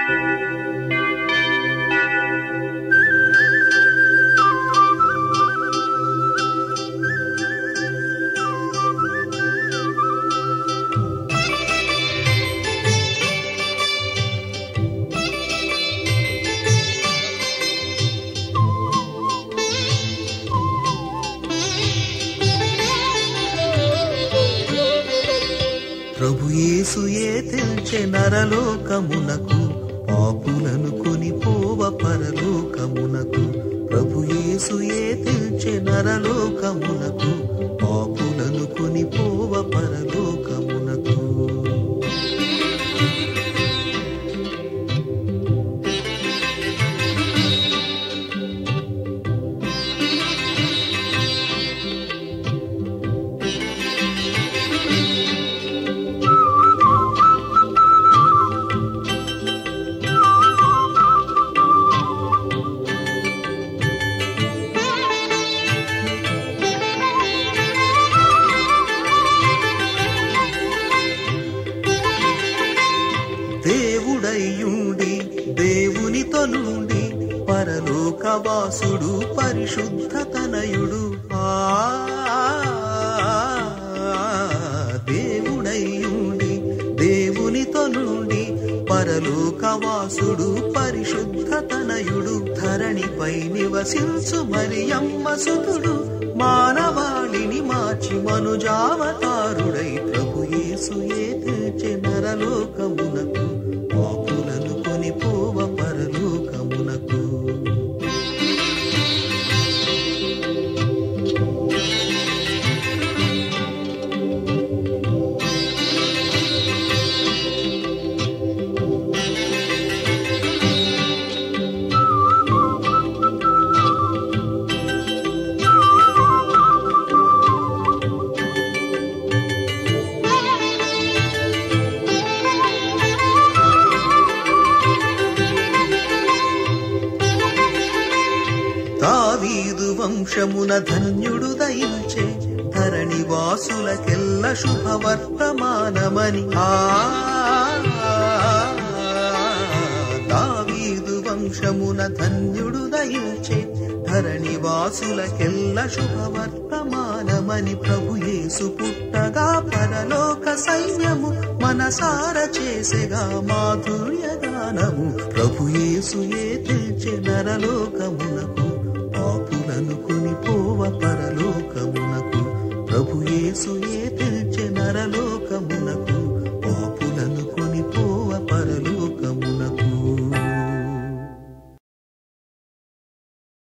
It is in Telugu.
ప్రభు యేసుయే తెల్చె నరలోకమునకు పాపులను కొని పోవ పరలోకమునకు ప్రభు యేసుయే తెల్చె నరలోకమునకు పాపులను కొని పోవ పరలోకమునకు దేవుడయ్యుండి దేవునితో నుండి పరలోకవాసుడు పరిశుద్ధ తనయుడు ఆ దేవుడయ్యుండి దేవునితో నుండి పరలోకవాసుడు పరిశుద్ధ తనయుడు ధరణిపై నివసించు మరియమ్మ సుతుడు మానవాళిని మార్చి మనుజావతారుడై ప్రభు యేసుయే తెచ్చే నరలోకమునకు పాపులను కొని పోవ పరలోకమునకు దావీదు వంశమున ధన్యుడు దయించే ధరణి వాసులకెల్ల శుభవర్తమానమని ఆ దావీదు వంశమున ధన్యుడు దయించే ధరణి వాసులకెల్ల శుభవర్తమానమని ప్రభు యేసు పుట్టగా పరలోక సైన్యము మనసార చేసెగా మాధుర్య గానము ప్రభు యేసుయే తెల్చె నరలోకమునకు పాపులను కొని పోవ పరలోకమునకు ప్రభు యేసుయే తెల్చె నరలోకమునకు